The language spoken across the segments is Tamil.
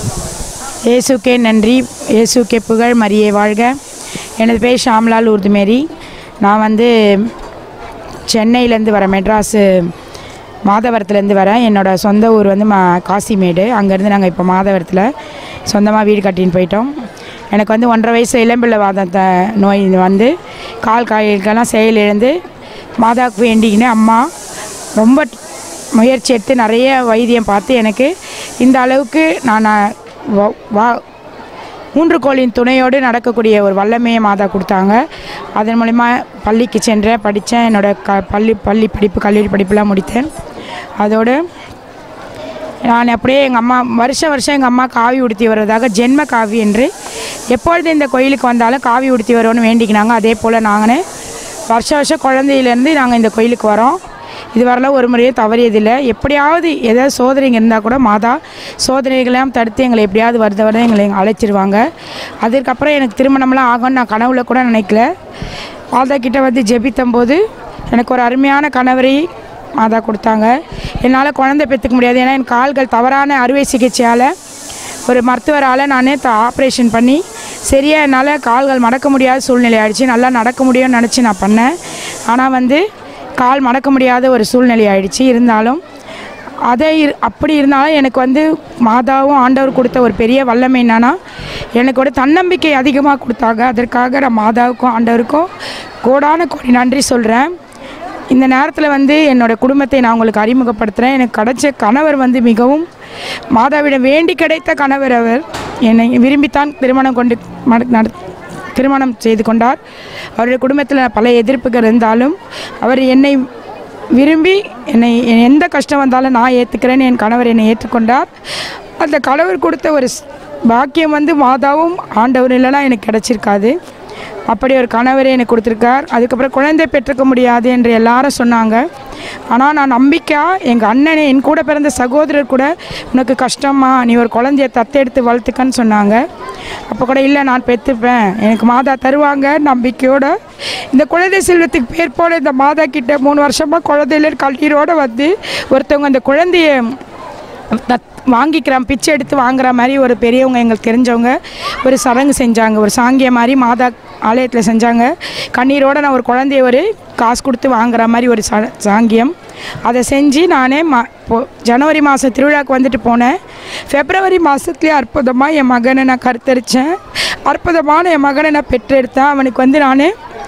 இயேசுக்கே நன்றி இயேசுக்கே புகழ் மரியே வாழ்க எனது பேர் ஷாம்லால் உருதுமேரி நான் வந்து சென்னையிலேருந்து வரேன் மெட்ராஸு மாதவரத்துலேருந்து வரேன் என்னோடய சொந்த ஊர் வந்து மா காசிமேடு அங்கேருந்து நாங்கள் இப்போ மாதவரத்தில் சொந்தமாக வீடு கட்டின்னு போயிட்டோம் எனக்கு வந்து ஒன்றரை வயசு இளம்பிள்ளை வாதத்தை நோய் வந்து கால் காய்களுக்கெல்லாம் செயலிழந்து மாதாவுக்கு வேண்டிக்கின்னு அம்மா ரொம்ப முயற்சி எடுத்து நிறைய வைத்தியம் பார்த்து எனக்கு இந்த அளவுக்கு நான் வ- வா மூன்று கோளின் துணையோடு நடக்கக்கூடிய ஒரு வல்லமையை மாதா கொடுத்தாங்க அதன் மூலிமா பள்ளிக்கு சென்றேன் படித்தேன் என்னோடய க பள்ளி பள்ளி படிப்பு கல்லூரி படிப்புலாம் முடித்தேன் அதோடு நான் அப்படியே எங்கள் அம்மா வருஷம் வருஷம் எங்கள் அம்மா காவி உடுத்தி வருவதாக ஜென்ம காவி என்று எப்பொழுது இந்த கோயிலுக்கு வந்தாலும் காவி உடுத்தி வருவோன்னு வேண்டிக்கினாங்க அதே போல் நாங்கள் வருஷம் வருஷம் குழந்தையிலேருந்து நாங்கள் இந்த கோயிலுக்கு வரோம் இதுவரைலாம் ஒரு முறையும் தவறியதில்லை எப்படியாவது ஏதாவது சோதனைங்க இருந்தால் கூட மாதா சோதனைகளையும் தடுத்து எங்களை எப்படியாவது வருத வருடம் எங்களை அழைச்சிருவாங்க அதுக்கப்புறம் எனக்கு திருமணம்லாம் ஆகும்னு நான் கனவுல கூட நினைக்கல மாதா கிட்ட வந்து ஜெபித்தம்போது எனக்கு ஒரு அருமையான கணவரை மாதா கொடுத்தாங்க என்னால் குழந்தை பெற்றுக்க முடியாது ஏன்னா என் கால்கள் தவறான அறுவை சிகிச்சையால் ஒரு மருத்துவரால் நான் ஆப்ரேஷன் பண்ணி சரியாக என்னால் கால்கள் மடக்க முடியாத சூழ்நிலை ஆயிடுச்சு நல்லா நடக்க முடியும்னு நினச்சி நான் பண்ணேன் ஆனால் வந்து கால் மடக்க முடியாத ஒரு சூழ்நிலை ஆயிடுச்சு இருந்தாலும் அதை இரு- அப்படி இருந்தாலும் எனக்கு வந்து மாதாவும் ஆண்டவர் கொடுத்த ஒரு பெரிய வல்லமை என்னன்னா எனக்கு ஒரு தன்னம்பிக்கை அதிகமாக கொடுத்தாங்க அதற்காக நான் மாதாவுக்கும் ஆண்டவருக்கும் கோடான கோடி நன்றி சொல்கிறேன் இந்த நேரத்தில் வந்து என்னோட குடும்பத்தை நான் உங்களுக்கு அறிமுகப்படுத்துகிறேன் எனக்கு கிடைச்ச கணவர் வந்து மிகவும் மாதாவிடம் வேண்டி கிடைத்த கணவர் அவர் என்னை விரும்பித்தான் திருமணம் கொண்டு மட- நட- திருமணம் செய்து கொண்டார் அவருடைய குடும்பத்தில் பல எதிர்ப்புகள் இருந்தாலும் அவர் என்னை விரும்பி என்னை எந்த கஷ்டம் வந்தாலும் நான் ஏற்றுக்கிறேன்னு என் கணவர் என்னை ஏற்றுக்கொண்டார் அந்த கணவர் கொடுத்த ஒரு ஸ்- பாக்கியம் வந்து மாதாவும் ஆண்டவர் இல்லைனா எனக்கு கிடச்சிருக்காது அப்படி ஒரு கணவரை எனக்கு கொடுத்துருக்கார் அதுக்கப்புறம் குழந்தை பெற்றுக்க முடியாது என்று எல்லாரும் சொன்னாங்க ஆனால் நான் நம்பிக்கையாக எங்கள் அண்ணனை என் கூட பிறந்த சகோதரர் கூட உனக்கு கஷ்டமா நீ ஒரு குழந்தைய தத்தெடுத்து வளர்த்துக்கன்னு சொன்னாங்க அப்போ கூட இல்லை நான் பெற்றுப்பேன் எனக்கு மாதா தருவாங்க நம்பிக்கையோட இந்த குழந்தை செல்வத்துக்கு பேர் போல இந்த மாதா கிட்ட மூணு வருஷமாக குழந்தையில கல்லீரோடு வந்து ஒருத்தவங்க அந்த குழந்தைய தத் வாங்கிக்கிறான் பிச்சை எடுத்து வாங்குற மாதிரி ஒரு பெரியவங்க எங்களுக்கு தெரிஞ்சவங்க ஒரு சடங்கு செஞ்சாங்க ஒரு சாங்கிய மாதிரி மாதா ஆலயத்தில் செஞ்சாங்க கண்ணீரோடு நான் ஒரு குழந்தைய ஒரு காசு கொடுத்து வாங்குற மாதிரி ஒரு ச சாங்கியம் அதை செஞ்சு நானே மா போ ஜனவரி மாதம் திருவிழாவுக்கு வந்துட்டு போனேன் ஃபெப்ரவரி மாதத்துலேயே அற்புதமாக என் மகனை நான் கருத்தரித்தேன் அற்புதமான என் மகனை நான் பெற்றெடுத்தேன் அவனுக்கு வந்து நான்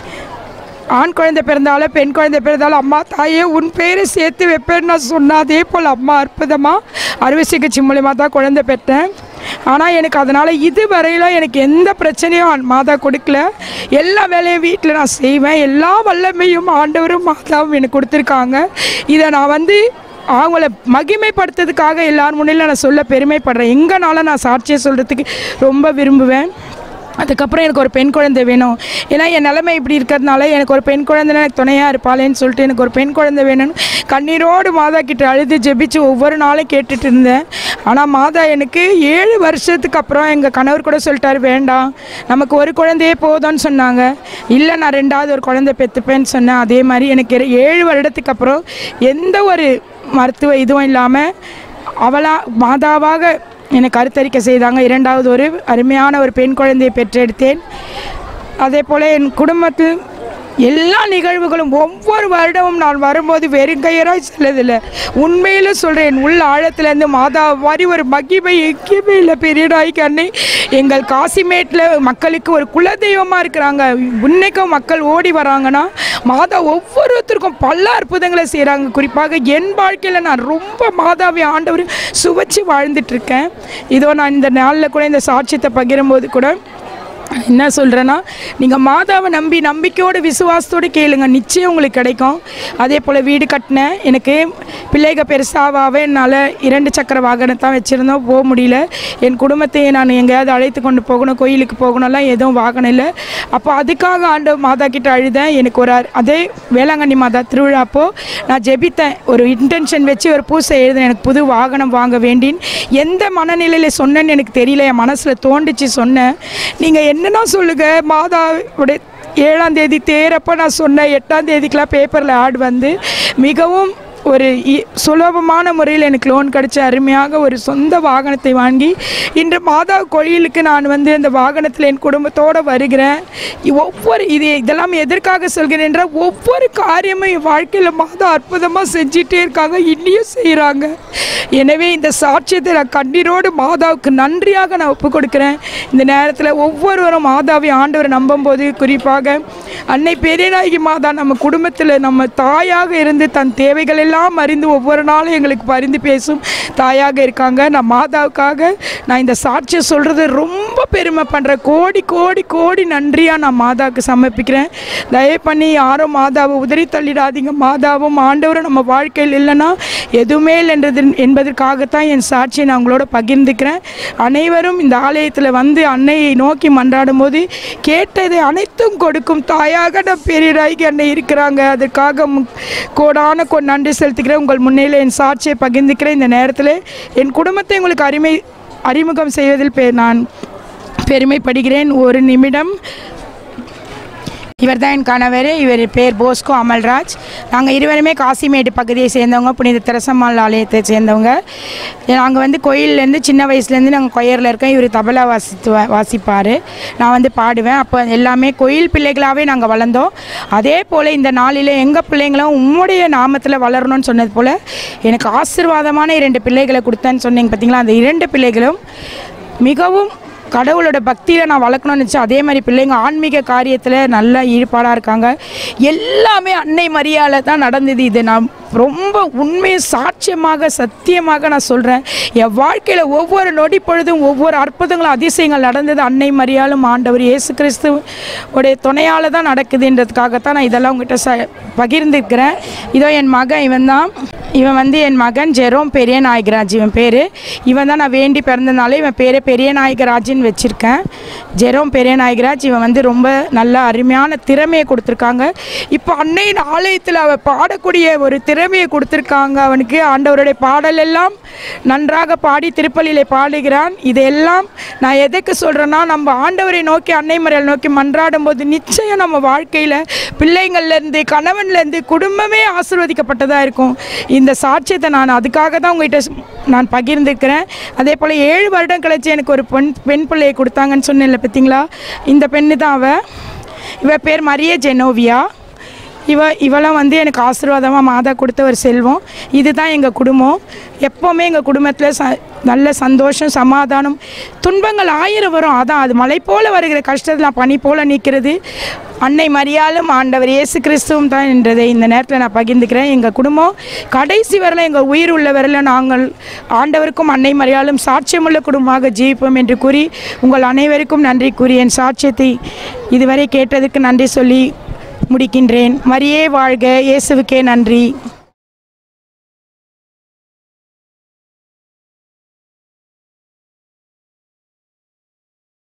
ஆண் குழந்தை பிறந்தாலும் பெண் குழந்தை பிறந்தாலும் அம்மா தாயே உன் பேரை சேர்த்து வைப்பேன்னு நான் சொன்னேன் அதே போல் அம்மா அற்புதமாக அறுவை சிகிச்சை மூலிமா தான் குழந்தை பெற்றேன் ஆனால் எனக்கு அதனால் இதுவரையிலும் எனக்கு எந்த பிரச்சனையும் ஆண் மாதா கொடுக்கல எல்லா வேலையும் வீட்டில் நான் செய்வேன் எல்லா வல்லமையும் ஆண்டவரும் மாதாவும் எனக்கு கொடுத்துருக்காங்க இதை நான் வந்து அவங்கள மகிமைப்படுத்துறதுக்காக எல்லார் முன்னிலும் நான் சொல்ல பெருமைப்படுறேன் எங்கனால நான் சாட்சியை சொல்கிறதுக்கு ரொம்ப விரும்புவேன் அதுக்கப்புறம் எனக்கு ஒரு பெண் குழந்தை வேணும் ஏன்னா என் நிலைமை இப்படி இருக்கிறதுனால எனக்கு ஒரு பெண் குழந்தை எனக்கு துணையாக இருப்பாளேன்னு சொல்லிட்டு எனக்கு ஒரு பெண் குழந்தை வேணும்னு கண்ணீரோடு மாதா கிட்ட அழுது ஜெபிச்சு ஒவ்வொரு நாளும் கேட்டுட்டு இருந்தேன் ஆனால் மாதா எனக்கு ஏழு வருஷத்துக்கு அப்புறம் எங்கள் கணவர் கூட சொல்லிட்டாரு வேண்டாம் நமக்கு ஒரு குழந்தையே போதும்னு சொன்னாங்க இல்லை நான் ரெண்டாவது ஒரு குழந்தை பெற்றுப்பேன்னு சொன்னேன் அதே மாதிரி எனக்கு ஏ- ஏழு வருடத்துக்கு அப்புறம் எந்த ஒரு மருத்துவ இதுவும் இல்லாமல் அவளா மாதாவாக என்னை கருத்தரிக்க செய்தாங்க இரண்டாவது ஒரு அருமையான ஒரு பெண் குழந்தையை பெற்றெடுத்தேன் அதே போல் என் குடும்பத்தில் எல்லா நிகழ்வுகளும் ஒவ்வொரு வருடமும் நான் வரும்போது வெறுங்கையராய் செல்லதில்லை உண்மையில சொல்கிறேன் என் உள்ள ஆழத்துலேருந்து மாதா மாதிரி ஒரு மகிமை எங்கேயுமே இல்லை பெரியடாய்க்கு அன்னை எங்கள் காசிமேட்டில் மக்களுக்கு ஒரு குலதெய்வமாக இருக்கிறாங்க இன்னைக்கும் மக்கள் ஓடி வராங்கன்னா மாதா ஒவ்வொருத்தருக்கும் பல அற்புதங்களை செய்கிறாங்க குறிப்பாக என் வாழ்க்கையில் நான் ரொம்ப மாதாவை ஆண்டவர் சுவைச்சு வாழ்ந்துட்டு இருக்கேன் இதோ நான் இந்த நாளில் கூட இந்த சாட்சியத்தை பகிரும்போது கூட என்ன சொல்கிறேன்னா நீங்கள் மாதாவை நம்பி நம்பிக்கையோடு விசுவாசத்தோடு கேளுங்க நிச்சயம் உங்களுக்கு கிடைக்கும் அதே போல் வீடு கட்டினேன் எனக்கு பிள்ளைக பெருசாகவே என்னால் இரண்டு சக்கர வாகனத்தான் வச்சுருந்தோம் போக முடியல என் குடும்பத்தை நான் எங்கேயாவது அழைத்து கொண்டு போகணும் கோயிலுக்கு போகணும்லாம் எதுவும் வாகனம் இல்லை அப்போ அதுக்காக ஆண்டு மாதா கிட்ட அழுதேன் எனக்கு ஒரு அர்- அதே வேளாங்கண்ணி மாதா திருவிழா அப்போ நான் ஜெபித்தேன் ஒரு இன்டென்ஷன் வச்சு ஒரு பூசை எழுதினேன் எனக்கு புது வாகனம் வாங்க வேண்டின்னு எந்த மனநிலையில் சொன்னேன்னு எனக்கு தெரியல என் மனசில் தோண்டிச்சு சொன்னேன் நீங்கள் என்னன்னா சொல்லுங்க மாதாவுடைய ஏழாம் தேதி தேரப்போ நான் சொன்னேன் எட்டாம் தேதிக்கெலாம் பேப்பரில் ஆட் வந்து மிகவும் ஒரு இ- சுலபமான முறையில் எனக்கு லோன் கிடச்சி அருமையாக ஒரு சொந்த வாகனத்தை வாங்கி இன்று மாதா கோயிலுக்கு நான் வந்து அந்த வாகனத்தில் என் குடும்பத்தோடு வருகிறேன் இ- ஒவ்வொரு இது இதெல்லாம் எதற்காக சொல்கிறேன் என்றால் ஒவ்வொரு காரியமும் என் வாழ்க்கையில் மாதா அற்புதமாக செஞ்சிட்டே இருக்காங்க இன்னியும் செய்கிறாங்க எனவே இந்த சாட்சியத்தை நான் கண்ணீரோடு மாதாவுக்கு நன்றியாக நான் ஒப்பு கொடுக்குறேன் இந்த நேரத்தில் ஒவ்வொருவரும் மாதாவை ஆண்டவரை நம்பும்போது குறிப்பாக அன்னை பெரியநாயகி மாதா நம்ம குடும்பத்தில் நம்ம தாயாக இருந்து தன் தேவைகள் எல்லாம் அறிந்து ஒவ்வொரு நாளும் எங்களுக்கு பரிந்து பேசும் தாயாக இருக்காங்க நான் மாதாவுக்காக நான் இந்த சாட்சியை சொல்கிறது ரொம்ப பெருமை பண்ணுறேன் கோடி கோடி கோடி நன்றியாக நான் மாதாவுக்கு சமர்ப்பிக்கிறேன் தயவு பண்ணி யாரும் மாதாவை உதறி தள்ளிடாதீங்க மாதாவும் ஆண்டவரும் நம்ம வாழ்க்கையில் இல்லைன்னா எதுவுமே இல்லைன்றது என்பதற்காகத்தான் என் சாட்சியை நான் உங்களோட பகிர்ந்துக்கிறேன் அனைவரும் இந்த ஆலயத்தில் வந்து அன்னையை நோக்கி மன்றாடும் போது கேட்டதை அனைத்தும் கொடுக்கும் தாயாக நான் பெரியராகி அன்னை இருக்கிறாங்க அதற்காக மு- கோடான கோ நன்றி செலுத்துகிறேன் உங்கள் முன்னிலையில் என் சாட்சியை பகிர்ந்துக்கிறேன் இந்த நேரத்தில் என் குடும்பத்தை உங்களுக்கு அறிமை அறிமுகம் செய்வதில் பெ- நான் பெருமைப்படுகிறேன் ஒரு நிமிடம் இவர் தான் என் கணவர் இவர் பேர் போஸ்கோ அமல்ராஜ் நாங்கள் இருவருமே காசிமேடு பகுதியை சேர்ந்தவங்க புனித திரசம்மாள் ஆலயத்தை சேர்ந்தவங்க நாங்கள் வந்து கோயில்லேருந்து சின்ன வயசுலேருந்து நாங்கள் கொயரில் இருக்கோம் இவர் தபலா வாசித்து வாசிப்பார் நான் வந்து பாடுவேன் அப்போ எல்லாமே கோயில் பிள்ளைகளாகவே நாங்கள் வளர்ந்தோம் அதே போல் இந்த நாளில் எங்கள் பிள்ளைங்களும் உம்முடைய நாமத்தில் வளரணும்னு சொன்னது போல் எனக்கு ஆசீர்வாதமான இரண்டு பிள்ளைகளை கொடுத்தேன்னு சொன்னீங்க பார்த்தீங்களா அந்த இரண்டு பிள்ளைகளும் மிகவும் கடவுளோட பக்தியில் நான் வளர்க்கணும்னு நினச்சேன் அதே மாதிரி பிள்ளைங்க ஆன்மீக காரியத்தில் நல்லா ஈடுபாடாக இருக்காங்க எல்லாமே அன்னை மரியாதை தான் நடந்தது இது நான் ரொம்ப உண்மை சாட்சியமாக சத்தியமாக நான் சொல்கிறேன் என் வாழ்க்கையில் ஒவ்வொரு நொடி பொழுதும் ஒவ்வொரு அற்புதங்களும் அதிசயங்கள் நடந்தது அன்னை மரியாளும் ஆண்டவர் இயேசு கிறிஸ்து உடைய துணையால் தான் நடக்குதுன்றதுக்காகத்தான் நான் இதெல்லாம் உங்ககிட்ட ச பகிர்ந்துருக்கிறேன் இதோ என் மகன் இவன் தான் இவன் வந்து என் மகன் ஜெரோம் பெரிய நாயகராஜ் இவன் பேர் இவன் தான் நான் வேண்டி பிறந்தனால இவன் பேரை பெரிய நாயகராஜ்னு வச்சுருக்கேன் ஜெரோம் பெரிய நாயகராஜ் இவன் வந்து ரொம்ப நல்ல அருமையான திறமையை கொடுத்துருக்காங்க இப்போ அன்னையின் ஆலயத்தில் அவன் பாடக்கூடிய ஒரு திறமையை கொடுத்துருக்காங்க அவனுக்கு ஆண்டவருடைய பாடல் எல்லாம் நன்றாக பாடி திருப்பலியிலே பாடுகிறான் இதெல்லாம் நான் எதுக்கு சொல்கிறேன்னா நம்ம ஆண்டவரை நோக்கி அன்னை மறையல் நோக்கி மன்றாடும் போது நிச்சயம் நம்ம வாழ்க்கையில் பிள்ளைங்கள்லேருந்து கணவன்லேருந்து குடும்பமே ஆசீர்வதிக்கப்பட்டதாக இருக்கும் இந்த சாட்சியத்தை நான் அதுக்காக தான் உங்ககிட்ட ஸ்- நான் பகிர்ந்துக்கிறேன் அதே போல் ஏழு வருடம் கழிச்சு எனக்கு ஒரு பெண் பெண் பிள்ளையை கொடுத்தாங்கன்னு சொன்னேன்ல பார்த்தீங்களா இந்த பெண்ணு தான் அவ இவ பேர் மரிய ஜெனோவியா இவ இவெல்லாம் வந்து எனக்கு ஆசீர்வாதமாக மாதா கொடுத்த ஒரு செல்வம் இதுதான் எங்கள் குடும்பம் எப்போவுமே எங்கள் குடும்பத்தில் ச நல்ல சந்தோஷம் சமாதானம் துன்பங்கள் ஆயிரம் வரும் அதான் அது மலை போல வருகிற கஷ்டத்தில் பனி போல நிற்கிறது அன்னை மரியாளும் ஆண்டவர் இயேசு கிறிஸ்துவும் தான் என்றதை இந்த நேரத்தில் நான் பகிர்ந்துக்கிறேன் எங்கள் குடும்பம் கடைசி வரல எங்கள் உயிர் உள்ள வரல நாங்கள் ஆண்டவருக்கும் அன்னை மரியாளும் சாட்சியமுள்ள குடும்பமாக ஜீவிப்போம் என்று கூறி உங்கள் அனைவருக்கும் நன்றி கூறி என் சாட்சியத்தை இதுவரை கேட்டதுக்கு நன்றி சொல்லி முடிக்கின்றேன் மரியே வாழ்க இயேசுவுக்கே நன்றி